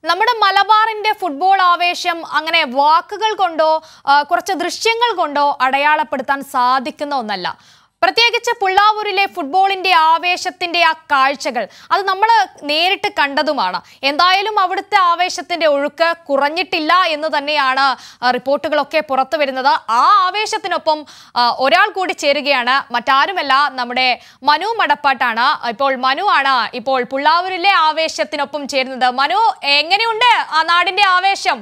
നമ്മുടെ മലബാറിന്റെ ഫുട്ബോൾ ആവേശം അങ്ങനെ വാക്കുകൾ കൊണ്ടോ ആ, കുറച്ച് ദൃശ്യങ്ങൾ കൊണ്ടോ അടയാളപ്പെടുത്താൻ സാധിക്കുന്ന ഒന്നല്ല പ്രത്യേകിച്ച് പുള്ളാവൂരിലെ ഫുട്ബോളിന്റെ ആവേശത്തിന്റെ ആ കാഴ്ചകൾ അത് നമ്മൾ നേരിട്ട് കണ്ടതുമാണ് എന്തായാലും അവിടുത്തെ ആവേശത്തിന്റെ ഒഴുക്ക് കുറഞ്ഞിട്ടില്ല എന്ന് തന്നെയാണ് ആ, റിപ്പോർട്ടുകളൊക്കെ പുറത്തു വരുന്നത് ആ ആവേശത്തിനൊപ്പം ആ, ഒരാൾ കൂടി ചേരുകയാണ് മറ്റാരുമല്ല നമ്മുടെ മനു മടപ്പാട്ടാണ് ഇപ്പോൾ മനു ആണ് ഇപ്പോൾ പുള്ളാവൂരിലെ ആവേശത്തിനൊപ്പം ചേരുന്നത് മനു എങ്ങനെയുണ്ട് ആ നാടിന്റെ ആവേശം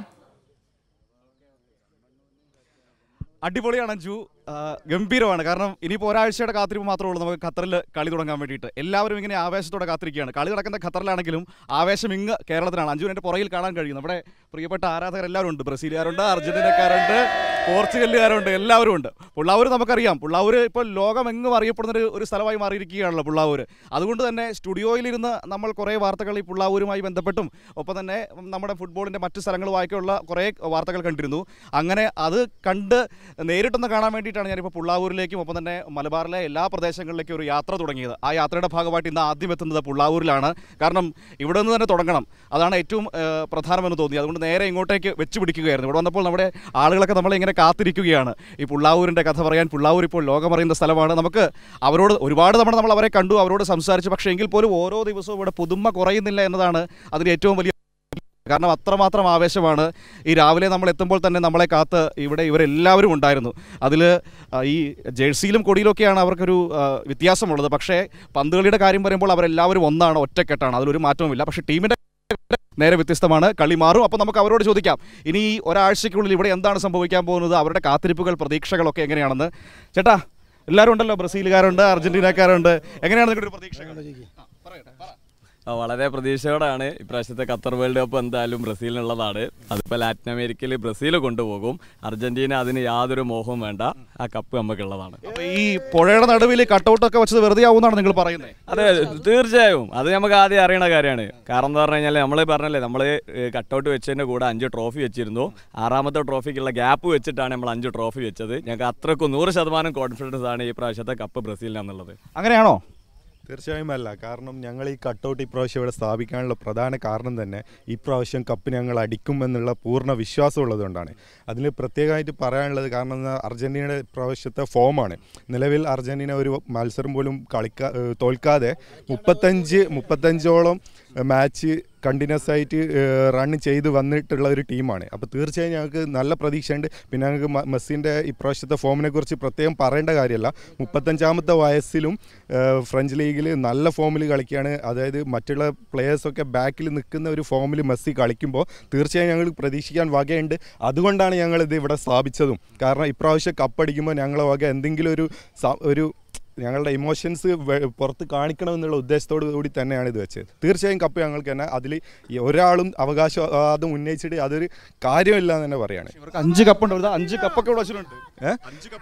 അടിപൊളിയാണ് അഞ്ജു ആ, ഗംഭീരമാണ് കാരണം ഇനിയിപ്പോൾ ഒരാഴ്ചയുടെ കാത്തിരിപ്പ് മാത്രമേ ഉള്ളൂ നമുക്ക് ഖത്തറിൽ കളി തുടങ്ങാൻ വേണ്ടിയിട്ട് എല്ലാവരും ഇങ്ങനെ ആവേശത്തോടെ കാത്തിരിക്കുകയാണ് കളി നടക്കുന്ന ഖത്തറിലാണെങ്കിലും ആവേശം ഇങ്ങ് കേരളത്തിലാണ് അഞ്ജു എൻ്റെ പുറകിൽ കാണാൻ കഴിയും നമ്മുടെ പ്രിയപ്പെട്ട ആരാധകർ എല്ലാവരും ഉണ്ട് ബ്രസീലുകാരുണ്ട് അർജന്റീനക്കാരുണ്ട് പോർച്ചുഗലുകാരുണ്ട് എല്ലാവരും ഉണ്ട് പുള്ളാവൂർ നമുക്കറിയാം പുള്ളാവൂർ ഇപ്പോൾ ലോകം എങ്ങും അറിയപ്പെടുന്ന ഒരു ഒരു സ്ഥലമായി മാറിയിരിക്കുകയാണല്ലോ പുള്ളാവൂർ അതുകൊണ്ട് തന്നെ സ്റ്റുഡിയോയിലിരുന്ന് നമ്മൾ കുറേ വാർത്തകൾ ഈ പുള്ളാവൂരുമായി ബന്ധപ്പെട്ടും ഒപ്പം തന്നെ നമ്മുടെ ഫുട്ബോളിൻ്റെ മറ്റ് സ്ഥലങ്ങളുമായിട്ടുള്ള കുറേ വാർത്തകൾ കണ്ടിരുന്നു അങ്ങനെ അത് കണ്ട് നേരിട്ടൊന്ന് കാണാൻ വേണ്ടിയിട്ടാണ് ഞാനിപ്പോൾ പുള്ളാവൂരിലേക്കും ഒപ്പം തന്നെ മലബാറിലെ എല്ലാ പ്രദേശങ്ങളിലേക്കും ഒരു യാത്ര തുടങ്ങിയത് ആ യാത്രയുടെ ഭാഗമായിട്ട് ഇന്ന് ആദ്യം എത്തുന്നത് പുള്ളാവൂരിലാണ് കാരണം ഇവിടെ നിന്ന് തന്നെ തുടങ്ങണം അതാണ് ഏറ്റവും ഏഹ്, പ്രധാനമെന്ന് തോന്നി അതുകൊണ്ട് നേരെ ഇങ്ങോട്ടേക്ക് വെച്ച് പിടിക്കുകയായിരുന്നു ഇവിടെ വന്നപ്പോൾ നമ്മുടെ ആളുകളൊക്കെ നമ്മളെ ഇങ്ങനെ കാത്തിരിക്കുകയാണ് ഈ പുള്ളാവൂരിൻ്റെ കഥ പറയാൻ പുള്ളാവൂർ ഇപ്പോൾ ലോകമറിയുന്ന സ്ഥലമാണ് നമുക്ക് അവരോട് ഒരുപാട് തവണ നമ്മൾ അവരെ കണ്ടു അവരോട് സംസാരിച്ചു പക്ഷേ എങ്കിൽ പോലും ഓരോ ദിവസവും ഇവിടെ പുതുമ കുറയുന്നില്ല എന്നതാണ് അതിന് ഏറ്റവും വലിയ കാരണം അത്രമാത്രം ആവേശമാണ് ഈ രാവിലെ നമ്മൾ എത്തുമ്പോൾ തന്നെ നമ്മളെ കാത്ത് ഇവിടെ ഇവരെല്ലാവരും ഉണ്ടായിരുന്നു അതിൽ ഈ ജേഴ്സിയിലും കൊടിയിലൊക്കെയാണ് അവർക്കൊരു ആ, വ്യത്യാസമുള്ളത് പക്ഷേ പന്തുകളിയുടെ കാര്യം പറയുമ്പോൾ അവരെല്ലാവരും ഒന്നാണ് ഒറ്റക്കെട്ടാണ് അതിലൊരു മാറ്റവുമില്ല പക്ഷേ ടീമിൻ്റെ നേരെ വ്യത്യസ്തമാണ് കളി മാറും അപ്പോൾ നമുക്ക് അവരോട് ചോദിക്കാം ഇനി ഈ ഒരാഴ്ചയ്ക്കുള്ളിൽ ഇവിടെ എന്താണ് സംഭവിക്കാൻ പോകുന്നത് അവരുടെ കാത്തിരിപ്പുകൾ പ്രതീക്ഷകളൊക്കെ എങ്ങനെയാണെന്ന് ചേട്ടാ എല്ലാവരും ഉണ്ടല്ലോ ബ്രസീലുകാരുണ്ട് അർജന്റീനക്കാരുണ്ട് എങ്ങനെയാണ് നിങ്ങളുടെ ഒരു പ്രതീക്ഷകൾ ആ, പറയട്ടെ, പറ. ആ, വളരെ പ്രതീക്ഷയോടാണ് ഇപ്രാവശ്യത്തെ ഖത്തർ വേൾഡ് കപ്പ് എന്തായാലും ബ്രസീലിനുള്ളതാണ് അതിപ്പോൾ ലാറ്റിൻ അമേരിക്കയിൽ ബ്രസീൽ കൊണ്ടുപോകും അർജന്റീന അതിന് യാതൊരു മോഹവും വേണ്ട ആ കപ്പ് നമുക്കുള്ളതാണ് അപ്പോൾ ഈ പുഴയുടെ നടുവിൽ കട്ടൗട്ടൊക്കെ വെച്ചത് വെറുതെ ആവുമെന്നാണ് നിങ്ങൾ പറയുന്നത് അതെ തീർച്ചയായും അത് നമുക്ക് ആദ്യം അറിയണ കാര്യമാണ് കാരണം എന്താ പറഞ്ഞു കഴിഞ്ഞാൽ നമ്മൾ പറഞ്ഞല്ലേ നമ്മൾ കട്ടൗട്ട് വെച്ചതിൻ്റെ കൂടെ അഞ്ച് ട്രോഫി വെച്ചിരുന്നു ആറാമത്തെ ട്രോഫിക്കുള്ള ഗ്യാപ്പ് വെച്ചിട്ടാണ് നമ്മൾ അഞ്ച് ട്രോഫി വെച്ചത് ഞങ്ങൾക്ക് അത്രക്കും നൂറ് ശതമാനം കോൺഫിഡൻസ് ആണ് ഈ പ്രാവശ്യത്തെ കപ്പ് ബ്രസീലിനാന്നുള്ളത് അങ്ങനെയാണോ തീർച്ചയായും അല്ല കാരണം ഞങ്ങൾ ഈ കട്ടൗട്ട് ഇപ്രാവശ്യം ഇവിടെ സ്ഥാപിക്കാനുള്ള പ്രധാന കാരണം തന്നെ ഇപ്രാവശ്യം കപ്പ് ഞങ്ങൾ അടിക്കുമെന്നുള്ള പൂർണ്ണ വിശ്വാസം ഉള്ളതുകൊണ്ടാണ് അതിൽ പ്രത്യേകമായിട്ട് പറയാനുള്ളത് കാരണം എന്താ അർജന്റീനയുടെ ഇപ്രാവശ്യത്തെ ഫോമാണ് നിലവിൽ അർജന്റീന ഒരു മത്സരം പോലും കളിക്കാ ഏഹ് തോൽക്കാതെ മുപ്പത്തഞ്ച് മുപ്പത്തഞ്ചോളം മാച്ച് കണ്ടിന്യൂസ് ആയിട്ട് റൺ ചെയ്ത് വന്നിട്ടുള്ള ഒരു ടീമാണ് അപ്പോൾ തീർച്ചയായും ഞങ്ങൾക്ക് നല്ല പ്രതീക്ഷയുണ്ട് പിന്നെ ഞങ്ങൾക്ക് മ- മെസ്സിൻ്റെ ഇപ്രാവശ്യത്തെ ഫോമിനെ കുറിച്ച് പ്രത്യേകം പറയേണ്ട കാര്യമല്ല മുപ്പത്തഞ്ചാമത്തെ വയസ്സിലും ഏഹ്, ഫ്രഞ്ച് ലീഗിൽ നല്ല ഫോമിൽ കളിക്കുകയാണ് അതായത് മറ്റുള്ള പ്ലെയേഴ്സൊക്കെ ബാക്കിൽ നിൽക്കുന്ന ഒരു ഫോമിൽ മെസ്സി കളിക്കുമ്പോൾ തീർച്ചയായും ഞങ്ങൾ പ്രതീക്ഷിക്കാൻ വകയുണ്ട് അതുകൊണ്ടാണ് ഞങ്ങളിത് ഇവിടെ സ്ഥാപിച്ചതും കാരണം ഇപ്രാവശ്യം കപ്പടിക്കുമ്പോൾ ഞങ്ങളെ വക എന്തെങ്കിലും ഒരു സ- ഒരു ഞങ്ങളുടെ ഇമോഷൻസ് പുറത്ത് കാണിക്കണമെന്നുള്ള ഉദ്ദേശത്തോടു കൂടി തന്നെയാണ് ഇത് വെച്ചത് തീർച്ചയായും കപ്പ് ഞങ്ങൾക്ക് തന്നെ അതിൽ ഒരാളും അവകാശവാദം ഉന്നയിച്ചിട്ട് അതൊരു കാര്യമില്ല എന്ന് തന്നെ പറയാണ് ഇവർക്ക് അഞ്ച് കപ്പുണ്ട് ഒരു അഞ്ച് കപ്പൊക്കെ ഇവിടെ വെച്ചിട്ടുണ്ട് ഏ?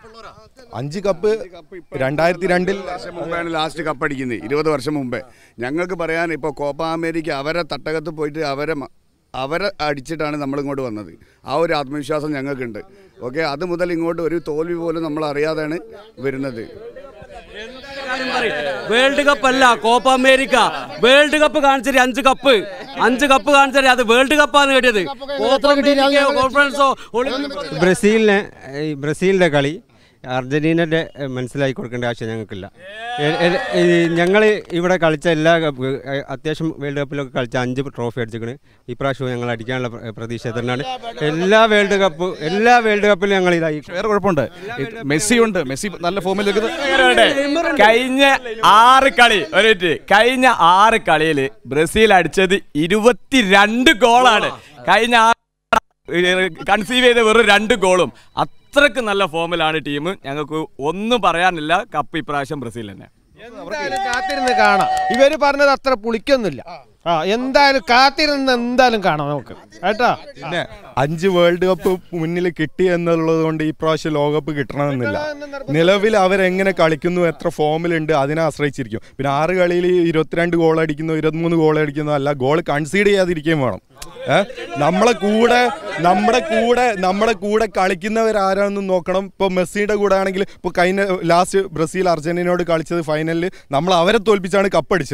അഞ്ച് കപ്പ് രണ്ടായിരത്തി രണ്ടിൽ വർഷം മുമ്പാണ് ലാസ്റ്റ് കപ്പടിക്കുന്നത് ഇരുപത് വർഷം മുമ്പേ ഞങ്ങൾക്ക് പറയാൻ ഇപ്പോൾ കോപ്പ അമേരിക്ക അവരെ തട്ടകത്ത് പോയിട്ട് അവരെ മ- അവരെ അടിച്ചിട്ടാണ് നമ്മളിങ്ങോട്ട് വന്നത് ആ ഒരു ആത്മവിശ്വാസം ഞങ്ങൾക്കുണ്ട് ഓക്കെ അത് മുതൽ ഇങ്ങോട്ട് ഒരു തോൽവി പോലും നമ്മൾ അറിയാതെയാണ് വരുന്നത് വേൾഡ് കപ്പ് അല്ല കോപ്പ അമേരിക്ക വേൾഡ് കപ്പ് കാണിച്ചത് അഞ്ച് കപ്പ് അഞ്ച് കപ്പ് കാണിച്ചത് അത് വേൾഡ് കപ്പാണ് നേടിയത് കോപ്പ അമേരിക്കയോ കോൺഫറൻസോ ഒളിമ്പിക്സോ ബ്രസീലിനെ ഈ ബ്രസീലിൻ്റെ കളി അർജന്റീനയുടെ മനസ്സിലാക്കി കൊടുക്കേണ്ട ആവശ്യം ഞങ്ങൾക്കില്ല ഞങ്ങൾ ഇവിടെ കളിച്ച എല്ലാ കപ്പ് ഏ, അത്യാവശ്യം വേൾഡ് കപ്പിലൊക്കെ കളിച്ച അഞ്ച് ട്രോഫി അടിച്ചിരിക്കണ് ഇപ്രാവശ്യവും ഞങ്ങൾ അടിക്കാനുള്ള പ്ര- പ്രതീക്ഷ തന്നെയാണ് എല്ലാ വേൾഡ് കപ്പ് എല്ലാ വേൾഡ് കപ്പിലും ഞങ്ങൾ ഇതായി വേറെ കുഴപ്പമുണ്ട് ഇത് മെസ്സി ഉണ്ട് മെസ്സി നല്ല ഫോമിൽ നിൽക്കുന്നത് ഇവിടെ കഴിഞ്ഞ ആറ് കളി ഒരു മിനിറ്റ് കഴിഞ്ഞ ആറ് കളിയിൽ ബ്രസീൽ അടിച്ചത് ഇരുപത്തിരണ്ട് ഗോളാണ് കഴിഞ്ഞ കൺസീവ് ചെയ്ത വെറും രണ്ട് ഗോളും അത്രക്ക് നല്ല ഫോമിലാണ് ടീം ഞങ്ങൾക്ക് ഒന്നും പറയാനില്ല കപ്പ് ഇപ്രാവശ്യം ബ്രസീൽ തന്നെ എന്തായാലും കാത്തിരുന്ന് കാണാം ഇവര് പറഞ്ഞത് അത്ര പുളിക്കൊന്നുമില്ല ആ എന്തായാലും കാത്തിരുന്ന് എന്തായാലും കാണാം നമുക്ക് കേട്ടോ പിന്നെ അഞ്ച് വേൾഡ് കപ്പ് മുന്നിൽ കിട്ടി എന്നുള്ളത് കൊണ്ട് ഈ പ്രാവശ്യം ലോകകപ്പ് കിട്ടണമെന്നില്ല നിലവിൽ അവരെങ്ങനെ കളിക്കുന്നു എത്ര ഫോമിലുണ്ട് അതിനെ ആശ്രയിച്ചിരിക്കും പിന്നെ ആറ് കളിയിൽ ഇരുപത്തിരണ്ട് ഗോൾ അടിക്കുന്നു ഇരുപത്തിമൂന്ന് ഗോൾ അടിക്കുന്നു അല്ല ഗോൾ കൺസീഡ് ചെയ്യാതിരിക്കുകയും വേണം ഏഹ് നമ്മളെ കൂടെ നമ്മുടെ കൂടെ നമ്മുടെ കൂടെ കളിക്കുന്നവർ ആരാണെന്ന് നോക്കണം ഇപ്പോൾ മെസ്സിയുടെ കൂടെ ആണെങ്കിൽ ഇപ്പോൾ കഴിഞ്ഞ ലാസ്റ്റ് ബ്രസീൽ അർജന്റീനയോട് കളിച്ചത് ഫൈനലിൽ നമ്മൾ അവരെ തോൽപ്പിച്ചാണ് കപ്പടിച്ചത്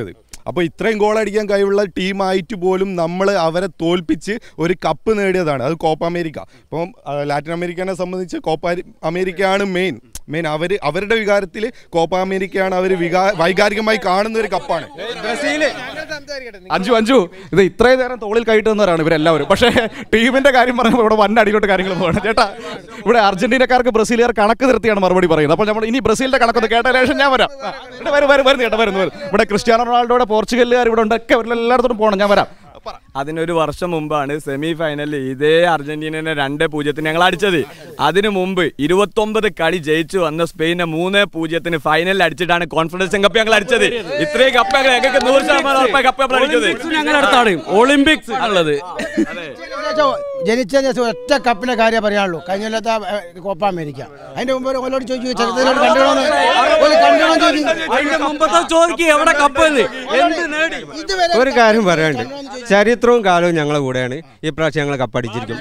അപ്പോൾ ഇത്രയും ഗോൾ അടിക്കാൻ കഴിവുള്ള ടീമായിട്ട് പോലും നമ്മൾ അവരെ തോൽപ്പിച്ച് ഒരു കപ്പ് നേടിയതാണ് അത് കോപ്പ അമേരിക്ക ഇപ്പം ആ, ലാറ്റിൻ അമേരിക്കനെ സംബന്ധിച്ച് കോപ്പ അമേരിക്കയാണ് മെയിൻ മെയിൻ അവർ അവരുടെ വികാരത്തിൽ കോപ്പ അമേരിക്കയാണ് അവർ വികാ വൈകാരികമായി കാണുന്ന ഒരു കപ്പാണ് ബ്രസീല് അഞ്ചു അഞ്ചു ഇത് ഇത്രയും നേരം തോളിൽ കൈയിട്ട് നിന്നവരാണ് ഇവരെല്ലാവരും പക്ഷേ ടീമിന്റെ കാര്യം പറയുമ്പോൾ ഇവിടെ വൻ അടിയിലോട്ട് കാര്യങ്ങൾ പോകണം ചേട്ടാ ഇവിടെ അർജന്റീനക്കാർക്ക് ബ്രസീലുകാർ കണക്ക് നിർത്തിയാണ് മറുപടി പറയുന്നത് അപ്പോൾ നമ്മൾ ഇനി ബ്രസീലിന്റെ കണക്കൊന്ന് കേട്ട ശേഷം ഞാൻ വരാം ആ, ഇവിടെ വരും വരും വരുന്നു ചേട്ടാ വരുന്നു വരും ഇവിടെ ക്രിസ്ത്യാനോ റൊണാൾഡോയുടെ പോർച്ചുഗലുകാർ ഇവിടെ ഉണ്ട് ഒക്കെ എല്ലായിടത്തോടും പോകണം ഞാൻ വരാം പറ. അതിനൊരു വർഷം മുമ്പാണ് സെമി ഫൈനലിൽ ഇതേ അർജന്റീനനെ രണ്ട് പൂജ്യത്തിന് ഞങ്ങൾ അടിച്ചത് അതിനു മുമ്പ് ഇരുപത്തൊമ്പത് കളി ജയിച്ചു വന്ന സ്പെയിനെ മൂന്ന് പൂജ്യത്തിന് ഫൈനലിൽ അടിച്ചിട്ടാണ് കോൺഫിഡൻസ് കപ്പ് ഞങ്ങൾ അടിച്ചത് ഇത്രയും കപ്പ് ഞങ്ങൾ ഞങ്ങൾക്ക് നൂറ് ശതമാനം ഉറപ്പായി കപ്പ് ഞങ്ങൾ അടിച്ചത് ഞങ്ങളുടെ അടുത്താണ് ഒളിമ്പിക്സ് ഉള്ളത് ജനിച്ച ദിവസം ഒറ്റ കപ്പിന്റെ കാര്യം പറയാനുള്ളൂ കഴിഞ്ഞ കൊല്ലത്തെ ഏ, കോപ്പ അമേരിക്ക അതിന്റെ മുമ്പ് ഒരു ഓലോട് ചോദിച്ചു ചെറുതിനോട് കണ്ടോന്ന് കണ്ടോന്ന് ചോദിച്ചു അതിന്റെ മുമ്പത്തെ ചോദിക്കുക എവിടെ കപ്പ് എന്ന് എന്ത് നേടി ഇതുവരെ ഒരു കാര്യം പറയാനുണ്ട് ചരിത്രവും കാലവും ഞങ്ങളെ കൂടെയാണ് ഈ പ്രാവശ്യം ഞങ്ങൾ കപ്പടിച്ചിരിക്കും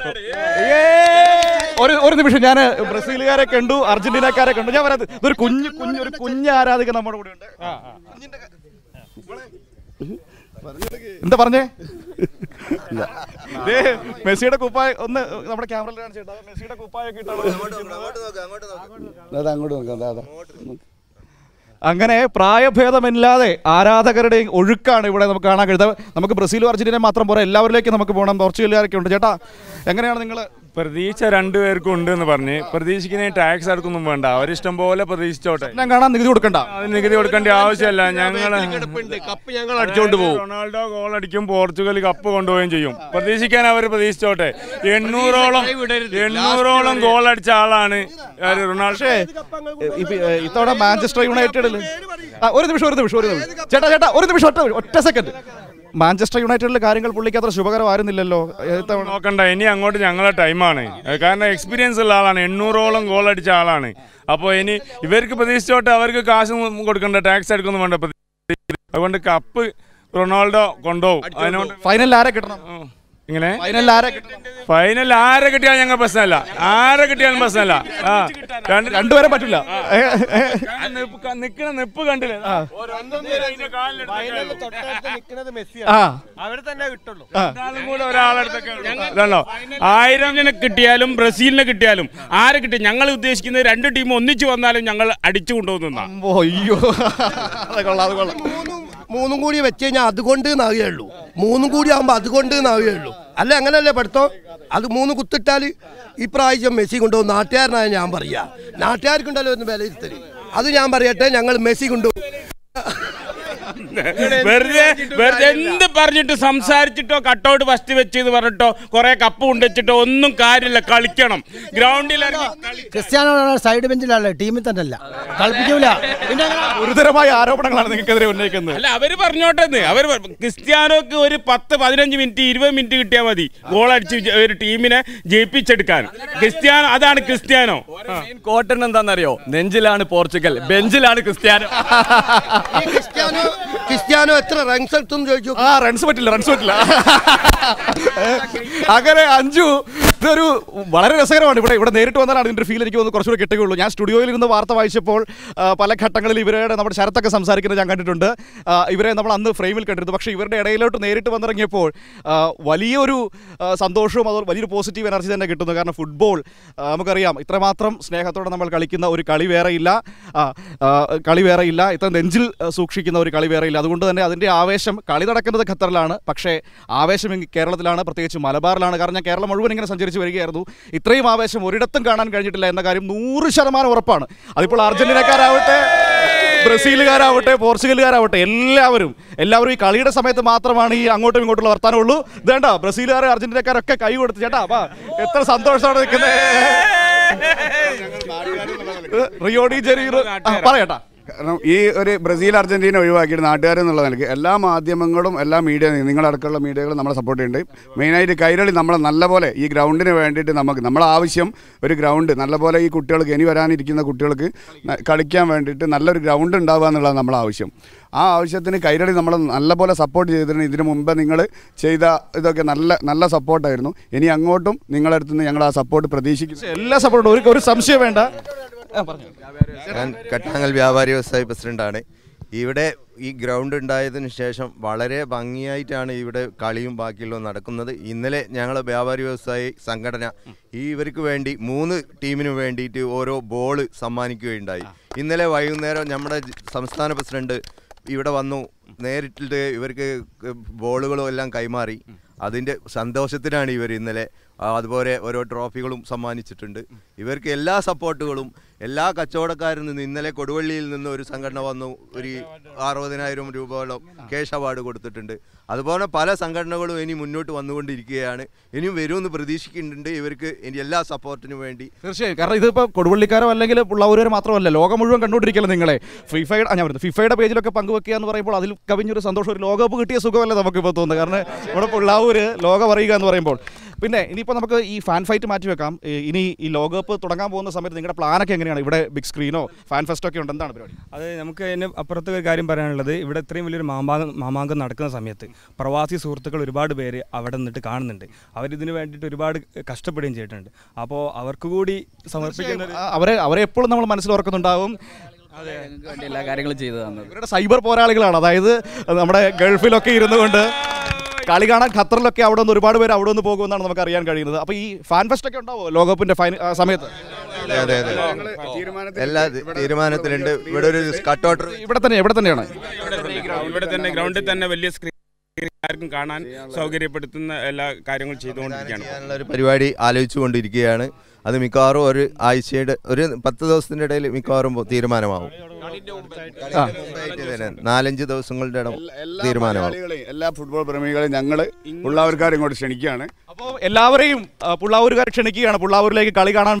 ഒരു ഒരു നിമിഷം ഞാൻ ബ്രസീലുകാരെ കണ്ടു അർജന്റീനക്കാരെ കണ്ടു ഞാൻ പറയാം ഇതൊരു കുഞ്ഞു കുഞ്ഞു ഒരു കുഞ്ഞു ആരാധിക നമ്മുടെ കൂടെ ഉണ്ട് കുഞ്ഞിന്റെ ക- എന്താ പറഞ്ഞേ ദേ, മെസ്സിയുടെ കുപ്പായ ഒന്ന് നമ്മുടെ ക്യാമറയിൽ കാണിച്ചിട്ട് മെസ്സിയുടെ കുപ്പായൊക്കെ ഇട്ടാണ് അതാ അങ്ങോട്ട് നോക്കാം അതാ അതാ അങ്ങനെ പ്രായഭേദമില്ലാതെ ആരാധകരുടെ ഒഴുക്കാണ് ഇവിടെ നമുക്ക് കാണാൻ കഴിയുന്നത് നമുക്ക് ബ്രസീലും അർജന്റീന മാത്രം പോരാ എല്ലാവരിലേക്കും നമുക്ക് പോകണം പോർച്ചുഗലുകാരൊക്കെ ഉണ്ട് ചേട്ടാ എങ്ങനെയാണ് നിങ്ങൾ പ്രതീക്ഷ രണ്ടുപേർക്കും ഉണ്ട് എന്ന് പറഞ്ഞ് പ്രതീക്ഷിക്കുന്ന ടാക്സ് അടക്കൊന്നും വേണ്ട അവരിഷ്ടം പോലെ പ്രതീക്ഷിച്ചോട്ടെ ഞാൻ കാണാൻ നികുതി കൊടുക്കണ്ട അത് നികുതി കൊടുക്കേണ്ട ആവശ്യമില്ല ഞങ്ങൾ കപ്പ് ഞങ്ങൾ അടിച്ചോണ്ട് പോകും റൊണാൾഡോ ഗോൾ അടിക്കും പോർച്ചുഗൽ കപ്പ് കൊണ്ടുപോവുകയും ചെയ്യും പ്രതീക്ഷിക്കാൻ അവർ പ്രതീക്ഷിച്ചോട്ടെ എണ്ണൂറോളം എണ്ണൂറോളം ഗോൾ അടിച്ച ആളാണ് ആര് റൊണാൾഡോ പക്ഷേ ഇപ്പ- ഏ, ഇത്തവണ മാഞ്ചസ്റ്റർ യുണൈറ്റഡിൽ ഒരു നിമിഷം ഒരു നിമിഷം ഒരു നിമിഷം ചേട്ടാ ചേട്ടാ ഒരു നിമിഷം ഒറ്റ ഒറ്റ സെക്കൻഡ് മാഞ്ചസ്റ്റർ യുണൈറ്റഡിലെ കാര്യങ്ങൾ പുള്ളിക്ക് അത്ര ശുഭകരമായിരുന്നില്ലല്ലോ ഇത്തവണ നോക്കണ്ട ഇനി അങ്ങോട്ട് ഞങ്ങളെ ടൈമാണ് കാരണം എക്സ്പീരിയൻസ് ഉള്ള ആളാണ് എണ്ണൂറോളം ഗോൾ അടിച്ച ആളാണ് അപ്പോൾ ഇനി ഇവർക്ക് പ്രതീക്ഷിച്ചോട്ടെ അവർക്ക് കാശ് ഒന്നും കൊടുക്കണ്ട ടാക്സ് എടുക്കൊന്നും വേണ്ട പ്രതീക്ഷ. അതുകൊണ്ട് കപ്പ് റൊണാൾഡോ കൊണ്ടുപോകും അതിനോട് ഫൈനലിൽ ആരെ കിട്ടണം ഉം. ഇങ്ങനെ ഫൈനലിൽ ആരെ കിട്ടണം ഫൈനൽ ആരെ കിട്ടിയാലും ഞങ്ങൾ പ്രശ്നമല്ല ആരെ കിട്ടിയാലും പ്രശ്നമല്ല ആ രണ്ട് രണ്ടുപേരെ പറ്റില്ല ഏ, ഏ, നിക്കണ നിപ്പ് കണ്ടില്ലേ ആ അവർ തന്നെ കിട്ടുള്ളൂ രണ്ടാളും കൂടെ ഒരാളെടുത്തൊക്കെ ഇതാണോ ആയിരം ജന കിട്ടിയാലും ബ്രസീലിനെ കിട്ടിയാലും ആരെ കിട്ടി ഞങ്ങൾ ഉദ്ദേശിക്കുന്നത് രണ്ട് ടീം ഒന്നിച്ചു വന്നാലും ഞങ്ങൾ അടിച്ചു കൊണ്ടുപോകുന്ന ഓ അയ്യോ അത് കൊള്ളാം അത് കൊള്ളാം മൂന്നും മൂന്നും കൂടി വെച്ച് കഴിഞ്ഞാൽ അതുകൊണ്ട് നാവുകയുള്ളൂ മൂന്നും കൂടി ആകുമ്പോൾ അതുകൊണ്ട് നാവുകയുള്ളൂ അല്ല അങ്ങനല്ലേ പഠിത്തം അത് മൂന്ന് കുത്തിട്ടാൽ ഇപ്രാവശ്യം മെസ്സി കൊണ്ടുപോകും നാട്ടുകാരനായ ഞാൻ പറയാ നാട്ടുകാർക്കുണ്ടല്ലോ ഒന്ന് വിലയിരുത്തല് അത് ഞാൻ പറയട്ടെ ഞങ്ങൾ മെസ്സി കൊണ്ടുപോകും വെറുതെ വെറുതെ എന്ത് പറഞ്ഞിട്ട് സംസാരിച്ചിട്ടോ കട്ടൗട്ട് ഫസ്റ്റ് വെച്ച് പറഞ്ഞിട്ടോ കുറെ കപ്പ് കൊണ്ടുവച്ചിട്ടോ ഒന്നും കാര്യമില്ല കളിക്കണം ഗ്രൗണ്ടിൽ ഇറങ്ങി കളി- ക്രിസ്ത്യാനോ സൈഡ് ബെഞ്ചിലല്ലേ ടീമിൽ തന്നെ അല്ല കളിപ്പിക്കൂല പിന്നെ അങ്ങനെ ഗുരുതരമായ ആരോപണങ്ങളാണ് നിങ്ങൾക്കെതിരെ ഉന്നയിക്കുന്നത് അല്ല അവര് പറഞ്ഞോട്ടെ അവര് പറ- ക്രിസ്ത്യാനോക്ക് ഒരു പത്ത് പതിനഞ്ച് മിനിറ്റ് ഇരുപത് മിനിറ്റ് കിട്ടിയാൽ മതി ഗോൾ അടിച്ച് ജ- ഒരു ടീമിനെ ജയിപ്പിച്ചെടുക്കാൻ ക്രിസ്ത്യാനോ അതാണ് ക്രിസ്ത്യാനോ മെയിൻ കോട്ടൺ എന്താണെന്നറിയോ നെഞ്ചിലാണ് പോർച്ചുഗൽ ബെഞ്ചിലാണ് ക്രിസ്ത്യാനോ ഈ ക്രിസ്ത്യാനോ ക്രിസ്ത്യാനോ എത്ര റൺസ് എടുത്തും ചോദിച്ചു ആ റൺസ് പറ്റില്ല റൺസ് പറ്റില്ല അങ്ങനെ അഞ്ചു ഇതൊരു വളരെ രസകരമാണ് ഇവിടെ ഇവിടെ നേരിട്ട് വന്നാലാണ് ഇതിന്റെ ഫീൽ എനിക്ക് തോന്നുന്നു കുറച്ചുകൂടി കിട്ടുകയുള്ളൂ ഞാൻ സ്റ്റുഡിയോയിൽ ഇരുന്ന് വാർത്ത വായിച്ചപ്പോൾ ആ, പല ഘട്ടങ്ങളിൽ ഇവരുടെ നമ്മുടെ ശരത്തൊക്കെ സംസാരിക്കുന്നത് ഞാൻ കണ്ടിട്ടുണ്ട് ആ, ഇവരെ നമ്മൾ അന്ന് ഫ്രെയിമിൽ കണ്ടിരുന്നു പക്ഷേ ഇവരുടെ ഇടയിലോട്ട് നേരിട്ട് വന്നിറങ്ങിയപ്പോൾ ആ, വലിയൊരു ആ, സന്തോഷവും അതുപോലെ വലിയൊരു പോസിറ്റീവ് എനർജി തന്നെ കിട്ടുന്നു കാരണം ഫുട്ബോൾ ആ, നമുക്കറിയാം ഇത്രമാത്രം സ്നേഹത്തോടെ നമ്മൾ കളിക്കുന്ന ഒരു കളി വേറെയില്ല ആ, ആ, കളി വേറെയില്ല ഇത്ര നെഞ്ചിൽ ആ, സൂക്ഷിക്കുന്ന ഒരു കളി വേറെയില്ല അതുകൊണ്ട് തന്നെ അതിൻ്റെ ആവേശം കളി നടക്കുന്നത് ഖത്തറിലാണ് പക്ഷേ ആവേശം ഇങ്ങ് കേരളത്തിലാണ് പ്രത്യേകിച്ച് മലബാറിലാണ് കാരണം ഞാൻ കേരളം മുഴുവൻ ഇങ്ങനെ സഞ്ചരിച്ച് വരികയായിരുന്നു ഇത്രയും ആവേശം ഒരിടത്തും കാണാൻ കഴിഞ്ഞിട്ടില്ല എന്ന കാര്യം നൂറ് ശതമാനം ഉറപ്പാണ് അതിപ്പോൾ അർജന്റീനക്കാരാവട്ടെ ബ്രസീലുകാരാവട്ടെ പോർച്ചുഗലുകാരാവട്ടെ എല്ലാവരും എല്ലാവരും ഈ കളിയുടെ സമയത്ത് മാത്രമാണ് ഈ അങ്ങോട്ടും ഇങ്ങോട്ടുള്ള വർത്താനമുള്ളൂ ഇതേണ്ട ബ്രസീലുകാർ അർജന്റീനക്കാരൊക്കെ കൈ കൊടുത്ത് ചേട്ടാ വാ എത്ര സന്തോഷത്തോടെ നിൽക്കുന്നത് റിയോ ഡി ജെറീറോ ആ, പറയട്ടാ കാരണം ഈ ഒരു ബ്രസീൽ അർജന്റീന ഒഴിവാക്കിയിട്ട് നാട്ടുകാരെന്നുള്ള നിലയ്ക്ക് എല്ലാ മാധ്യമങ്ങളും എല്ലാ മീഡിയ നിങ്ങളടക്കമുള്ള മീഡിയകളും നമ്മളെ സപ്പോർട്ട് ചെയ്യുന്നുണ്ട് മെയിനായിട്ട് കൈരളി നമ്മളെ നല്ലപോലെ ഈ ഗ്രൗണ്ടിന് വേണ്ടിയിട്ട് നമുക്ക് നമ്മളെ ആവശ്യം ഒരു ഗ്രൗണ്ട് നല്ലപോലെ ഈ കുട്ടികൾക്ക് ഇനി വരാനിരിക്കുന്ന കുട്ടികൾക്ക് ന- കളിക്കാൻ വേണ്ടിയിട്ട് നല്ലൊരു ഗ്രൗണ്ട് ഉണ്ടാവുക എന്നുള്ളതാണ് നമ്മളെ ആവശ്യം ആ ആവശ്യത്തിന് കൈരളി നമ്മളെ നല്ലപോലെ സപ്പോർട്ട് ചെയ്തിട്ടുണ്ട് ഇതിനു മുമ്പ് നിങ്ങൾ ചെയ്ത ഇതൊക്കെ നല്ല നല്ല സപ്പോർട്ടായിരുന്നു ഇനി അങ്ങോട്ടും നിങ്ങളുടെ അടുത്ത് നിന്ന് ഞങ്ങൾ ആ സപ്പോർട്ട് പ്രതീക്ഷിക്കുന്നു എല്ലാ സപ്പോർട്ടും ഒരു ഒരു സംശയം വേണ്ട ഞാൻ കട്ടാങ്ങൽ വ്യാപാരി വ്യവസായ പ്രസിഡന്റാണ് ഇവിടെ ഈ ഗ്രൗണ്ട് ഉണ്ടായതിനു ശേഷം വളരെ ഭംഗിയായിട്ടാണ് ഇവിടെ കളിയും ബാക്കിയുള്ളതും നടക്കുന്നത് ഇന്നലെ ഞങ്ങൾ വ്യാപാരി വ്യവസായി സംഘടന ഈ ഇവർക്ക് വേണ്ടി മൂന്ന് ടീമിന് വേണ്ടിയിട്ട് ഓരോ ബോള് സമ്മാനിക്കുകയുണ്ടായി ഇന്നലെ വൈകുന്നേരം നമ്മുടെ ജി- സംസ്ഥാന പ്രസിഡന്റ് ഇവിടെ വന്നു നേരിട്ടിട്ട് ഇവർക്ക് ബോളുകളും എല്ലാം കൈമാറി അതിൻ്റെ സന്തോഷത്തിനാണ് ഇവർ ഇന്നലെ ആ, അതുപോലെ ഓരോ ട്രോഫികളും സമ്മാനിച്ചിട്ടുണ്ട് ഇവർക്ക് എല്ലാ സപ്പോർട്ടുകളും എല്ലാ കച്ചവടക്കാരിൽ നിന്ന് ഇന്നലെ കൊടുവള്ളിയിൽ നിന്ന് ഒരു സംഘടന വന്നു ഒരു അറുപതിനായിരം രൂപയോളം കേഷ് അവാർഡ് കൊടുത്തിട്ടുണ്ട് അതുപോലെ പല സംഘടനകളും ഇനി മുന്നോട്ട് വന്നുകൊണ്ടിരിക്കുകയാണ് ഇനിയും വരുമെന്ന് പ്രതീക്ഷിക്കുന്നുണ്ട് ഇവർക്ക് ഇനി എല്ലാ സപ്പോർട്ടിനും വേണ്ടി തീർച്ചയായും കാരണം ഇതിപ്പോൾ കൊടുവള്ളിക്കാരോ അല്ലെങ്കിൽ ഉള്ളവരോ മാത്രമല്ല ലോകം മുഴുവൻ കണ്ടുകൊണ്ടിരിക്കല്ലോ നിങ്ങളെ ഫിഫയുടെ ഞാൻ പറയുന്നത് ഫിഫയുടെ പേജിലൊക്കെ പങ്കുവെക്കുക എന്ന് പറയുമ്പോൾ അതിൽ കവിഞ്ഞൊരു സന്തോഷം ഒരു ലോകകപ്പ് കിട്ടിയ സുഖമല്ലേ നമുക്കിപ്പോൾ തോന്നുന്നത് കാരണം ഇവിടെ പിള്ളാവൂര് ലോകം അറിയുക എന്ന് പറയുമ്പോൾ പിന്നെ ഇനിയിപ്പോൾ നമുക്ക് ഈ ഫാൻ ഫൈറ്റ് മാറ്റി വെക്കാം ഈ- ഇനി ഈ ലോകകപ്പ് തുടങ്ങാൻ പോകുന്ന സമയത്ത് നിങ്ങളുടെ പ്ലാനൊക്കെ എങ്ങനെയാണ് ഇവിടെ ബിഗ് സ്ക്രീനോ ഫാൻ ഫെസ്റ്റോ ഒക്കെ ഉണ്ട് എന്താണ് പരിപാടി അത് നമുക്ക് അതിന് അപ്പുറത്ത് ഒരു കാര്യം പറയാനുള്ളത് ഇവിടെ ഇത്രയും വലിയൊരു മാമാങ്കം മാമാങ്കം നടക്കുന്ന സമയത്ത് പ്രവാസി സുഹൃത്തുക്കൾ ഒരുപാട് പേര് അവിടെ നിന്നിട്ട് കാണുന്നുണ്ട് അവരിതിന് വേണ്ടിയിട്ട് ഒരുപാട് കഷ്ടപ്പെടുകയും ചെയ്തിട്ടുണ്ട് അപ്പോൾ അവർക്ക് കൂടി സമർപ്പിക്കുന്ന ഒരു- ആ, അവരെ അവരെ എപ്പോഴും നമ്മൾ മനസ്സിൽ ഓർക്കുന്നുണ്ടാവും വേണ്ടി എല്ലാ കാര്യങ്ങളും ചെയ്തു തന്നത് ഇവരുടെ സൈബർ പോരാളികളാണ് അതായത് നമ്മുടെ ഗൾഫിലൊക്കെ ഇരുന്നു കൊണ്ട് കളി കാണാൻ ഖത്തറിലൊക്കെ അവിടെ നിന്ന് ഒരുപാട് പേര് അവിടെ നിന്ന് പോകുമെന്നാണ് നമുക്ക് അറിയാൻ കഴിയുന്നത് അപ്പോൾ ഈ ഫാൻ ഫെസ്റ്റ് ഒക്കെ ഉണ്ടാവോ ലോകകപ്പിന്റെ ഫൈന ആ സമയത്ത് അതെ അതെ അതെ എല്ലാ തീരുമാനത്തിലുണ്ട് ഇവിടെ ഒരു കട്ടൗട്ടർ ഇവിടെ തന്നെ ഇവിടെ തന്നെയാണ് ഇവിടെ തന്നെ ഗ്രൗണ്ടിൽ തന്നെ വലിയ സ്ക്രീൻ ആർക്കും കാണാൻ സൗകര്യപ്പെടുത്തുന്ന എല്ലാ കാര്യങ്ങളും ചെയ്തുകൊണ്ടിരിക്കുകയാണ് ചെയ്യാനുള്ള ഒരു പരിപാടി ആലോചിച്ചു കൊണ്ടിരിക്കുകയാണ് അത് മിക്കവാറും ഒരു ആഴ്ചയുടെ ഒരു പത്ത് ദിവസത്തിൻ്റെ ഇടയിൽ മിക്കവാറും തീരുമാനമാവും ആ. മുമ്പായിട്ട് തന്നെ നാലഞ്ച് ദിവസങ്ങളുടെ ഇടം എല്ലാ തീരുമാനമാവും മലയാളികളെയും എല്ലാ ഫുട്ബോൾ പ്രേമികളെയും ഞങ്ങൾ ഉള്ളവർക്കാരെ ഇങ്ങോട്ട് ക്ഷണിക്കുകയാണ് അപ്പോൾ എല്ലാവരെയും ആ, പുള്ളാവൂരുകാർ ക്ഷണിക്കുകയാണ് പുള്ളാവൂരിലേക്ക് കളി കാണാൻ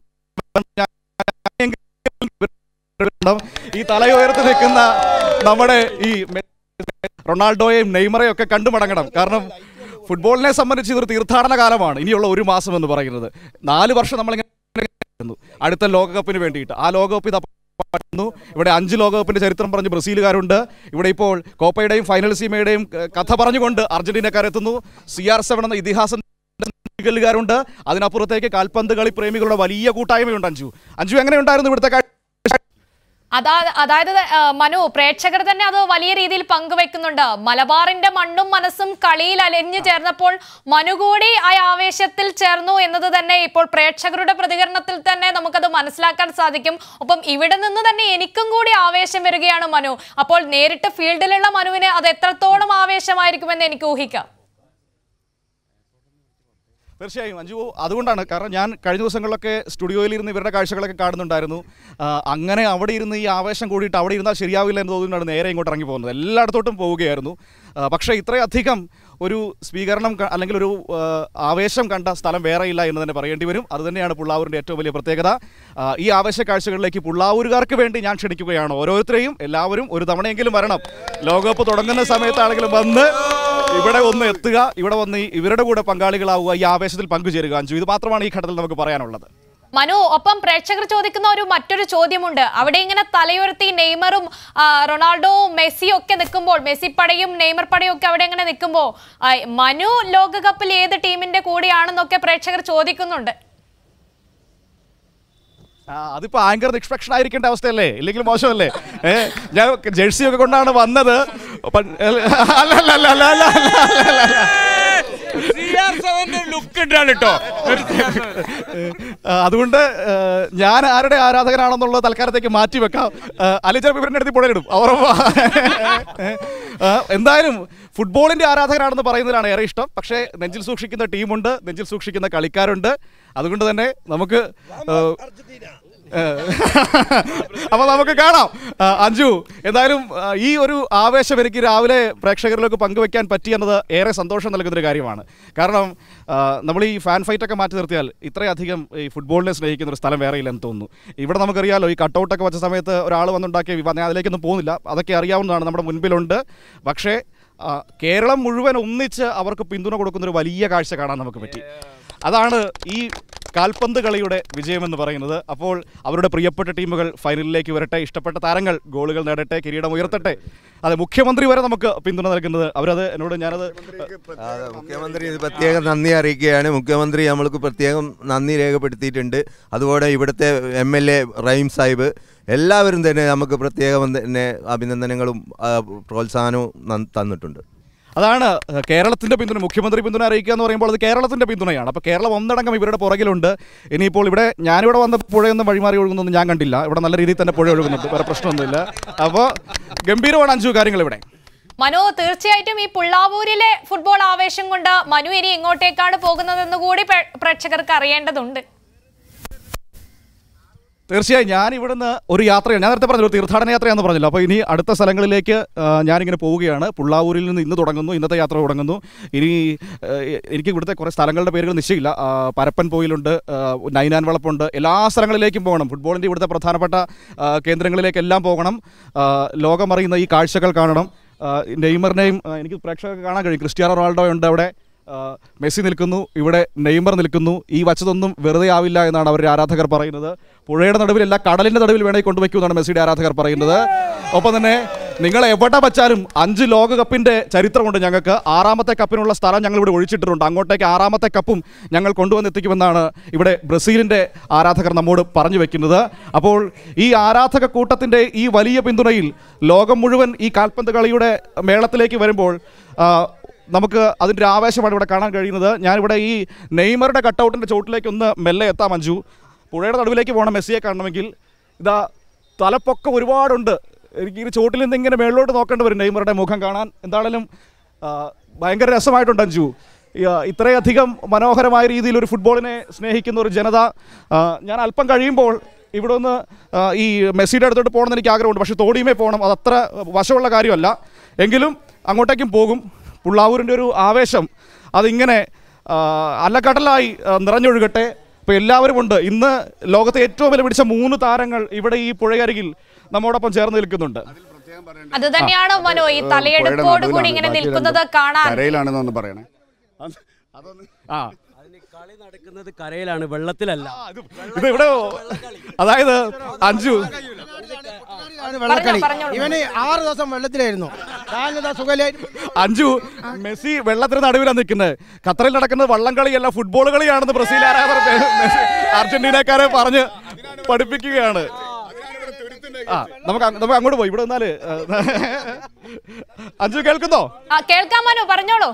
ഈ തലയുയർത്തി നിൽക്കുന്ന നമ്മുടെ ഈ മെ- റൊണാൾഡോയെയും നെയ്മറെയും ഒക്കെ കണ്ടു മടങ്ങണം കാരണം ഫുട്ബോളിനെ സംബന്ധിച്ച് ഇതൊരു തീർത്ഥാടന കാലമാണ് ഇനിയുള്ള ഒരു മാസം എന്ന് പറയുന്നത് നാല് വർഷം നമ്മളിങ്ങനെ ഇരുന്നു. അടുത്ത ലോകകപ്പിന് വേണ്ടിയിട്ട് ആ ലോകകപ്പ് ഇത് പറ്റുന്നു ഇവിടെ അഞ്ച് ലോകകപ്പിന്റെ ചരിത്രം പറഞ്ഞ് ബ്രസീലുകാരുണ്ട് ഇവിടെ ഇപ്പോൾ കോപ്പയുടെയും ഫൈനൽ സീമയുടെയും ക- കഥ പറഞ്ഞുകൊണ്ട് അർജന്റീനക്കാരെത്തുന്നു സി ആർ സെവൻ എന്ന ഇതിഹാസം ുണ്ട് അതിനപ്പുറത്തേക്ക് കാൽപന്ത് കളി പ്രേമികളുടെ വലിയ കൂട്ടായ്മയുണ്ട് അഞ്ചു അഞ്ചു എങ്ങനെയുണ്ടായിരുന്നു ഇവിടുത്തെ കാഴ്ച അതാ അതായത് ആ, മനു പ്രേക്ഷകർ തന്നെ അത് വലിയ രീതിയിൽ പങ്കുവെക്കുന്നുണ്ട് മലബാറിന്റെ മണ്ണും മനസ്സും കളിയിൽ അലിഞ്ഞു ചേർന്നപ്പോൾ മനു കൂടി ആ ആവേശത്തിൽ ചേർന്നു എന്നത് തന്നെ ഇപ്പോൾ പ്രേക്ഷകരുടെ പ്രതികരണത്തിൽ തന്നെ നമുക്കത് മനസ്സിലാക്കാൻ സാധിക്കും ഒപ്പം ഇവിടെ നിന്ന് തന്നെ എനിക്കും കൂടി ആവേശം വരികയാണ് മനു അപ്പോൾ നേരിട്ട് ഫീൽഡിലുള്ള മനുവിന് അത് എത്രത്തോളം ആവേശമായിരിക്കുമെന്ന് എനിക്ക് ഊഹിക്കാം തീർച്ചയായും അഞ്ജു അതുകൊണ്ടാണ് കാരണം ഞാൻ കഴിഞ്ഞ ദിവസങ്ങളിലൊക്കെ സ്റ്റുഡിയോയിൽ ഇരുന്ന് ഇവരുടെ കാഴ്ചകളൊക്കെ കാണുന്നുണ്ടായിരുന്നു ആ, അങ്ങനെ അവിടെ ഇരുന്ന് ഈ ആവേശം കൂടിയിട്ട് അവിടെ ഇരുന്നാൽ ശരിയാവില്ല എന്ന് തോന്നുന്നതാണ് നേരെ ഇങ്ങോട്ട് ഇറങ്ങി പോകുന്നത് എല്ലായിടത്തോട്ടും പോവുകയായിരുന്നു ആ, പക്ഷേ ഇത്രയധികം ഒരു സ്വീകരണം ക- അല്ലെങ്കിൽ ഒരു ആ, ആവേശം കണ്ട സ്ഥലം വേറെയില്ല എന്ന് തന്നെ പറയേണ്ടി വരും അത് തന്നെയാണ് പുള്ളാവൂരിൻ്റെ ഏറ്റവും വലിയ പ്രത്യേകത ആ, ഈ ആവേശ കാഴ്ചകളിലേക്ക് പുള്ളാവൂരുകാർക്ക് വേണ്ടി ഞാൻ ക്ഷണിക്കുകയാണ് ഓരോരുത്തരെയും എല്ലാവരും ഒരു തവണയെങ്കിലും വരണം ലോകകപ്പ് തുടങ്ങുന്ന സമയത്താണെങ്കിലും വന്ന് ഇവിടെ ഒന്ന് എത്തുക ഇവിടെ വന്ന് ഈ ഇവരുടെ കൂടെ പങ്കാളികളാവുക ഈ ആവേശത്തിൽ പങ്കുചേരുക അഞ്ചു ഇത് മാത്രമാണ് ഈ ഘട്ടത്തിൽ നമുക്ക് പറയാനുള്ളത് മനു ഒപ്പം പ്രേക്ഷകർ ചോദിക്കുന്ന ഒരു മറ്റൊരു ചോദ്യമുണ്ട് അവിടെ ഇങ്ങനെ തലയുയർത്തി നെയ്മറും ആ, റൊണാൾഡോവും മെസ്സിയും ഒക്കെ നിൽക്കുമ്പോൾ മെസ്സി പടയും നെയ്മർ പടയും ഒക്കെ അവിടെ ഇങ്ങനെ നിൽക്കുമ്പോൾ ആ, മനു ലോകകപ്പിൽ ഏത് ടീമിന്റെ കൂടെയാണെന്നൊക്കെ പ്രേക്ഷകർ ചോദിക്കുന്നുണ്ട് ആ, അതിപ്പോ ആങ്കർ നിഷ്പക്ഷ ആയിരിക്കേണ്ട അവസ്ഥയല്ലേ ഇല്ലെങ്കിൽ മോശമല്ലേ ഏ ഞാൻ ജേഴ്സി ഒക്കെ കൊണ്ടാണ് വന്നത് പ- അല്ല അല്ല അല്ല അല്ല അല്ല അല്ല അല്ല അല്ല ലുക്ക് ഇട്ടാണ് കേട്ടോ ആ, അതുകൊണ്ട് ആ, ഞാൻ ആരുടെ ആരാധകനാണെന്നുള്ളത് തൽക്കാലത്തേക്ക് മാറ്റി വെക്കാം ആ, അല്ലെങ്കിൽ ചിലപ്പോൾ ഇവരുടെ അടുത്ത് പുഴയിടും അവർ എന്തായാലും ഫുട്ബോളിന്റെ ആരാധകനാണെന്ന് പറയുന്നതിലാണ് ഏറെ ഇഷ്ടം പക്ഷേ നെഞ്ചിൽ സൂക്ഷിക്കുന്ന ടീമുണ്ട് നെഞ്ചിൽ സൂക്ഷിക്കുന്ന കളിക്കാരുണ്ട് അതുകൊണ്ട് തന്നെ നമുക്ക് ആ, അപ്പൊ നമുക്ക് കാണാം ആ, അഞ്ജു എന്തായാലും ആ, ഈ ഒരു ആവേശം എനിക്ക് രാവിലെ പ്രേക്ഷകരിലേക്ക് പങ്കുവെക്കാൻ പറ്റി എന്നത് ഏറെ സന്തോഷം നൽകുന്നൊരു കാര്യമാണ് കാരണം ആ, നമ്മൾ ഈ ഫാൻ ഫൈറ്റ് ഒക്കെ മാറ്റി നിർത്തിയാൽ ഇത്രയധികം ഈ ഫുട്ബോളിനെ സ്നേഹിക്കുന്ന ഒരു സ്ഥലം വേറെ ഇല്ലെന്ന് തോന്നുന്നു ഇവിടെ നമുക്കറിയാലോ ഈ കട്ടൗട്ടൊക്കെ വെച്ച സമയത്ത് ഒരാൾ വന്നുണ്ടാക്കിയ വിവാദം ഞാൻ അതിലേക്കൊന്നും പോകുന്നില്ല അതൊക്കെ അറിയാവുന്നതാണ് നമ്മുടെ മുൻപിലുണ്ട് പക്ഷേ ആ, കേരളം മുഴുവൻ ഒന്നിച്ച് അവർക്ക് പിന്തുണ കൊടുക്കുന്ന ഒരു വലിയ കാഴ്ച കാണാൻ നമുക്ക് പറ്റി അതാണ് ഈ കാൽപന്ത് കളിയുടെ വിജയമെന്ന് പറയുന്നത് അപ്പോൾ അവരുടെ പ്രിയപ്പെട്ട ടീമുകൾ ഫൈനലിലേക്ക് വരട്ടെ ഇഷ്ടപ്പെട്ട താരങ്ങൾ ഗോളുകൾ നേടട്ടെ കിരീടം ഉയർത്തട്ടെ അതെ മുഖ്യമന്ത്രി വരെ നമുക്ക് പിന്തുണ നൽകുന്നത് അവരത് എന്നോട് ഞാനത് അതെ, മുഖ്യമന്ത്രി ഇത് പ്രത്യേകം നന്ദി അറിയിക്കുകയാണ് മുഖ്യമന്ത്രി നമ്മൾക്ക് പ്രത്യേകം നന്ദി രേഖപ്പെടുത്തിയിട്ടുണ്ട് അതുപോലെ ഇവിടുത്തെ M L A Rahim Sahib എല്ലാവരും തന്നെ നമുക്ക് പ്രത്യേകം തന്നെ അഭിനന്ദനങ്ങളും ആ, പ്രോത്സാഹനവും നൻ- തന്നിട്ടുണ്ട് അതാണ് ഏഹ്, കേരളത്തിന്റെ പിന്തുണ മുഖ്യമന്ത്രി പിന്തുണ അറിയിക്കുക എന്ന് പറയുമ്പോൾ അത് കേരളത്തിന്റെ പിന്തുണയാണ് അപ്പോൾ കേരളം ഒന്നടങ്കം ഇവരുടെ പുറകിലുണ്ട് ഇനിയിപ്പോൾ ഇവിടെ ഞാനിവിടെ വന്ന പുഴയൊന്നും വഴിമാറി ഒഴുകുന്നൊന്നും ഞാൻ കണ്ടില്ല ഇവിടെ നല്ല രീതിയിൽ തന്നെ പുഴ ഒഴുകുന്നുണ്ട് വേറെ പ്രശ്നമൊന്നുമില്ല അപ്പോൾ ഗംഭീരമാണ് അഞ്ചു കാര്യങ്ങൾ ഇവിടെ മനു തീർച്ചയായിട്ടും ഈ പുള്ളാവൂരിലെ ഫുട്ബോൾ ആവേശം കൊണ്ട് മനു ഇനി എങ്ങോട്ടേക്കാണ് പോകുന്നതെന്ന് കൂടി പ്രേ- പ്രേക്ഷകർക്ക് അറിയേണ്ടതുണ്ട് തീർച്ചയായും ഞാൻ ഇവിടുന്ന് ഒരു യാത്രയാണ് ഞാൻ നേരത്തെ പറഞ്ഞു ഒരു തീർത്ഥാടന യാത്രയാണെന്ന് പറഞ്ഞല്ലോ അപ്പോൾ ഇനി അടുത്ത സ്ഥലങ്ങളിലേക്ക് ആ, ഞാനിങ്ങനെ പോവുകയാണ് പുള്ളാവൂരിൽ നിന്ന് ഇന്ന് തുടങ്ങുന്നു ഇന്നത്തെ യാത്ര തുടങ്ങുന്നു ഇനി ആ, എനിക്ക് ഇവിടുത്തെ കുറേ സ്ഥലങ്ങളുടെ പേരുകൾ നിശ്ചയില്ല ആ, പരപ്പൻ പോയിലുണ്ട് ആ, നൈനാൻ വളപ്പുണ്ട് എല്ലാ സ്ഥലങ്ങളിലേക്കും പോകണം ഫുട്ബോളിൻ്റെ ഇവിടുത്തെ പ്രധാനപ്പെട്ട ആ, കേന്ദ്രങ്ങളിലേക്കെല്ലാം പോകണം ആ, ലോകമറിയുന്ന ഈ കാഴ്ചകൾ കാണണം ആ, നെയ്മറിനെയും ആ, എനിക്ക് പ്രേക്ഷകർക്ക് കാണാൻ കഴിയും ക്രിസ്ത്യാനോ റൊണാൾഡോ ഉണ്ട് അവിടെ ആ, മെസ്സി നിൽക്കുന്നു ഇവിടെ നെയ്മർ നിൽക്കുന്നു ഈ വച്ചതൊന്നും വെറുതെ ആവില്ല എന്നാണ് അവരുടെ ആരാധകർ പറയുന്നത് പുഴയുടെ നടുവിലല്ല കടലിന്റെ നടുവിൽ വേണമെങ്കിൽ കൊണ്ടുവയ്ക്കുമെന്നാണ് മെസ്സിയുടെ ആരാധകർ പറയുന്നത് ഒപ്പം തന്നെ നിങ്ങൾ എവിടെ വച്ചാലും അഞ്ച് ലോകകപ്പിന്റെ ചരിത്രമുണ്ട് ഞങ്ങൾക്ക് ആറാമത്തെ കപ്പിനുള്ള സ്ഥലം ഞങ്ങൾ ഇവിടെ ഒഴിച്ചിട്ടിട്ടുണ്ട് അങ്ങോട്ടേക്ക് ആറാമത്തെ കപ്പും ഞങ്ങൾ കൊണ്ടുവന്നെത്തിക്കുമെന്നാണ് ഇവിടെ ബ്രസീലിന്റെ ആരാധകർ നമ്മോട് പറഞ്ഞു വെക്കുന്നത് അപ്പോൾ ഈ ആരാധക കൂട്ടത്തിന്റെ ഈ വലിയ പിന്തുണയിൽ ലോകം മുഴുവൻ ഈ കാൽപന്ത് കളിയുടെ മേളത്തിലേക്ക് വരുമ്പോൾ ആ, നമുക്ക് അതിൻ്റെ ഒരു ആവേശമാണ് ഇവിടെ കാണാൻ കഴിയുന്നത് ഞാനിവിടെ ഈ നെയ്മറുടെ കട്ടൗട്ടിൻ്റെ ചോട്ടിലേക്ക് ഒന്ന് മെല്ലെ എത്താം മഞ്ജു പുഴയുടെ നടുവിലേക്ക് പോകണം മെസ്സിയെ കാണണമെങ്കിൽ ഇതാ തലപ്പൊക്കം ഒരുപാടുണ്ട് എനിക്ക് ഈ ചോട്ടിൽ നിന്ന് ഇങ്ങനെ മേളിലോട്ട് നോക്കേണ്ടി വരും നെയ്മറുടെ മുഖം കാണാൻ എന്താണെങ്കിലും ആ, ഭയങ്കര രസമായിട്ടുണ്ട് അഞ്ജു ഈ, ആ, ഇത്രയധികം മനോഹരമായ രീതിയിൽ ഒരു ഫുട്ബോളിനെ സ്നേഹിക്കുന്ന ഒരു ജനത ആ, ഞാൻ അല്പം കഴിയുമ്പോൾ ഇവിടെ ഒന്ന് ആ, ഈ മെസ്സിയുടെ അടുത്തോട്ട് പോകണമെന്ന് എനിക്ക് ആഗ്രഹമുണ്ട് പക്ഷേ തോടിയുമേ പോകണം അത് അത്ര വശമുള്ള കാര്യമല്ല എങ്കിലും അങ്ങോട്ടേക്കും പോകും പുള്ളാവൂരിൻ്റെ ഒരു ആവേശം അതിങ്ങനെ ആ, അലക്കടലായി ആ, നിറഞ്ഞൊഴുകട്ടെ ഇപ്പോൾ എല്ലാവരും ഉണ്ട് ഇന്ന് ലോകത്തെ ഏറ്റവും വില പിടിച്ച മൂന്ന് താരങ്ങൾ ഇവിടെ ഈ പുഴയരികിൽ നമ്മോടൊപ്പം ചേർന്ന് നിൽക്കുന്നുണ്ട് അത് തന്നെയാണ് മനു ഈ തലയെടുപ്പോട് കൂടി ഇങ്ങനെ നിൽക്കുന്നത് കാണാൻ കരയിലാണെന്നൊന്ന് പറയണേ ആ കളി നടക്കുന്നത് കരയിലാണ് വെള്ളത്തിലല്ല ഇത് ഇവിടെ അതായത് അഞ്ചു ആണ് വെള്ളക്കളി ഇവന് ആറ് ദിവസം വെള്ളത്തിലായിരുന്നു കാലിന് സുഖലായി അഞ്ചു മെസ്സി വെള്ളത്തിന് നടുവിലാണ് നിൽക്കുന്നത് ഖത്തറിൽ നടക്കുന്നത് വള്ളം കളിയല്ല ഫുട്ബോൾ കളിയാണെന്ന് ബ്രസീൽ ആരാധകർ മെസ്സി- അർജന്റീനക്കാരെ പറഞ്ഞ് പഠിപ്പിക്കുകയാണ് ആ നമുക്ക് അങ്- നമുക്ക് അങ്ങോട്ട് പോയി ഇവിടെ നിന്നാല് അഞ്ചു കേൾക്കുന്നോ ആ, കേൾക്കാം മനു പറഞ്ഞോളൂ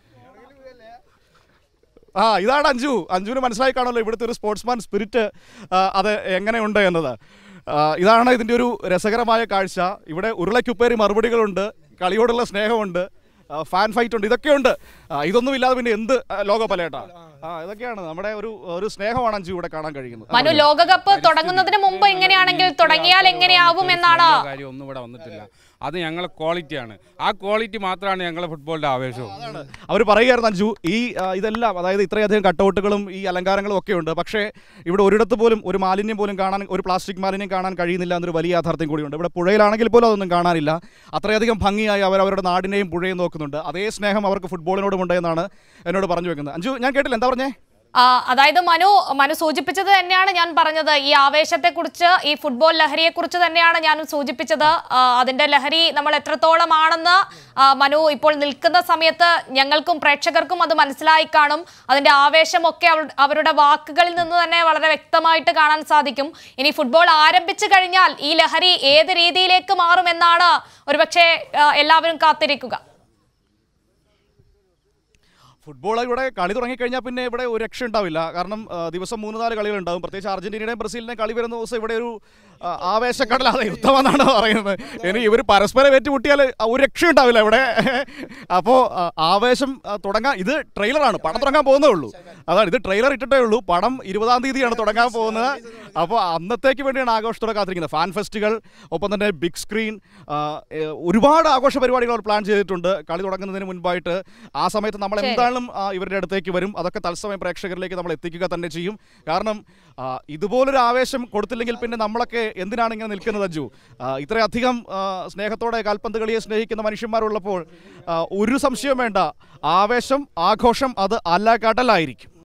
ആ ഇതാണ് അഞ്ജു അഞ്ജുവിന് മനസ്സിലായി കാണുമല്ലോ ഇവിടുത്തെ ഒരു സ്പോർട്സ്മാൻ സ്പിരിറ്റ് അത് എങ്ങനെയുണ്ട് എന്നത് ആ, ഇതാണ് ഇതിൻ്റെ ഒരു രസകരമായ കാഴ്ച ഇവിടെ ഉരുളക്കുപ്പേരി മറുപടികളുണ്ട് കളിയോടുള്ള സ്നേഹമുണ്ട് ആ, ഫാൻ ഫൈറ്റ് ഉണ്ട് ഇതൊക്കെയുണ്ട് ആ, ഇതൊന്നും ഇല്ലാതെ പിന്നെ എന്ത് ആ, ലോകപ്പലേട്ടാ ആ ഇതൊക്കെയാണ് നമ്മുടെ ഒരു ഒരു സ്നേഹമാണ് അഞ്ജു ഇവിടെ കാണാൻ കഴിയുന്നത് മനു ലോകകപ്പ് തുടങ്ങുന്നതിന് മുമ്പ് ഇങ്ങനെയാണെങ്കിൽ തുടങ്ങിയാൽ എങ്ങനെയാവും എന്നാണ് കാര്യം ഒന്നും ഇവിടെ വന്നിട്ടില്ല അത് ഞങ്ങളെ ക്വാളിറ്റിയാണ് ആ ക്വാളിറ്റി മാത്രമാണ് ഞങ്ങളെ ഫുട്ബോളിന്റെ ആവേശവും അവർ പറയുകയായിരുന്നു അഞ്ജു ഈ ആ, ഇതെല്ലാം അതായത് ഇത്രയധികം കട്ടൗട്ടുകളും ഈ അലങ്കാരങ്ങളും ഒക്കെ ഉണ്ട് പക്ഷേ ഇവിടെ ഒരിടത്ത് പോലും ഒരു മാലിന്യം പോലും കാണാൻ ഒരു പ്ലാസ്റ്റിക് മാലിന്യം കാണാൻ കഴിയുന്നില്ല എന്നൊരു വലിയ യാഥാർത്ഥ്യം കൂടിയുണ്ട് ഇവിടെ പുഴയിലാണെങ്കിൽ പോലും അതൊന്നും കാണാനില്ല അത്രയധികം ഭംഗിയായി അവർ അവരുടെ നാടിനെയും പുഴയും നോക്കുന്നുണ്ട് അതേ സ്നേഹം അവർക്ക് ഫുട്ബോളിനോടും ഉണ്ട് എന്നാണ് എന്നോട് പറഞ്ഞു വെക്കുന്നത് അഞ്ജു ഞാൻ കേട്ടില്ല എന്താ പറഞ്ഞേ ആ, അതായത് മനു മനു സൂചിപ്പിച്ചത് തന്നെയാണ് ഞാൻ പറഞ്ഞത് ഈ ആവേശത്തെക്കുറിച്ച് ഈ ഫുട്ബോൾ ലഹരിയെക്കുറിച്ച് തന്നെയാണ് ഞാൻ സൂചിപ്പിച്ചത് ആ, അതിന്റെ ലഹരി നമ്മൾ എത്രത്തോളമാണെന്ന് ആ, മനു ഇപ്പോൾ നിൽക്കുന്ന സമയത്ത് ഞങ്ങൾക്കും പ്രേക്ഷകർക്കും അത് മനസ്സിലായി കാണും അതിന്റെ ആവേശമൊക്കെ അവ- അവരുടെ വാക്കുകളിൽ നിന്ന് തന്നെ വളരെ വ്യക്തമായിട്ട് കാണാൻ സാധിക്കും ഇനി ഫുട്ബോൾ ആരംഭിച്ചു കഴിഞ്ഞാൽ ഈ ലഹരി ഏത് രീതിയിലേക്ക് മാറുമെന്നാണ് ഒരുപക്ഷെ ആ, എല്ലാവരും കാത്തിരിക്കുക ഫുട്ബോൾ ഇവിടെ കളി തുടങ്ങിക്കഴിഞ്ഞാൽ പിന്നെ ഇവിടെ ഒരു രക്ഷ ഉണ്ടാവില്ല കാരണം ആ, ദിവസം മൂന്ന് നാല് കളികൾ ഉണ്ടാവും പ്രത്യേകിച്ച് അർജന്റീനയുടെയും ബ്രസീലിനെയും കളി വരുന്ന ദിവസം ഇവിടെ ഒരു ആ, ആവേശക്കടലാതെ യുദ്ധമെന്നാണ് പറയുന്നത് ഇനി ഇവർ പരസ്പരം ഏറ്റുമുട്ടിയാൽ ഒരു രക്ഷ ഉണ്ടാവില്ല ഇവിടെ അപ്പോൾ ആവേശം ആ, തുടങ്ങാൻ ഇത് ട്രെയിലറാണ് പടം തുടങ്ങാൻ പോകുന്നേ ഉള്ളൂ അതാണ് ഇത് ട്രെയിലർ ഇട്ടിട്ടേ ഉള്ളൂ പടം ഇരുപതാം തീയതിയാണ് തുടങ്ങാൻ പോകുന്നത് അപ്പോൾ അന്നത്തേക്ക് വേണ്ടിയാണ് ആഘോഷത്തോടെ കാത്തിരിക്കുന്നത് ഫാൻ ഫെസ്റ്റുകൾ ഒപ്പം തന്നെ ബിഗ് സ്ക്രീൻ ആ, ഏ, ഒരുപാട് ആഘോഷ പരിപാടികൾ അവർ പ്ലാൻ ചെയ്തിട്ടുണ്ട് കളി തുടങ്ങുന്നതിന് മുൻപായിട്ട് ആ സമയത്ത് നമ്മൾ ശരി. എന്തായാലും ആ, ഇവരുടെ അടുത്തേക്ക് വരും അതൊക്കെ തത്സമയം പ്രേക്ഷകരിലേക്ക് നമ്മൾ എത്തിക്കുക തന്നെ ചെയ്യും കാരണം ആ, ഇതുപോലൊരു ആവേശം കൊടുത്തില്ലെങ്കിൽ പിന്നെ നമ്മളൊക്കെ എന്തിനാണ് ഇങ്ങനെ നിൽക്കുന്നത് അഞ്ജു ആ, ഇത്രയധികം ആ, സ്നേഹത്തോടെ കാൽപന്ത് കളിയെ സ്നേഹിക്കുന്ന മനുഷ്യന്മാരുള്ളപ്പോൾ ആ, ഒരു സംശയം വേണ്ട ആവേശം ആഘോഷം അത് അല്ല കടലായിരിക്കും